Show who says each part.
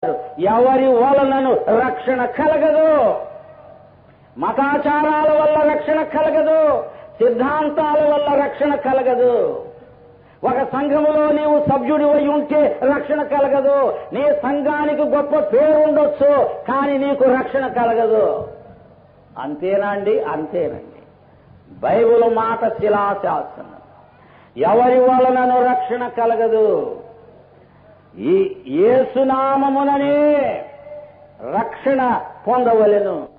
Speaker 1: ఎవరి వలనను రక్షణ కలగదు మతాచారాల వల్ల రక్షణ కలగదు సిద్ధాంతాల వల్ల రక్షణ కలగదు ఒక సంఘములో నీవు సభ్యుడి అయి ఉంటే రక్షణ కలగదు నీ సంఘానికి గొప్ప పేరు ఉండొచ్చు కానీ నీకు రక్షణ కలగదు అంతేనా అండి అంతేనండి బైబిల్ మాట శిలాశాసనం ఎవరి వలనను రక్షణ కలగదు ఈ ఏసునామముననే రక్షణ పొందవలెను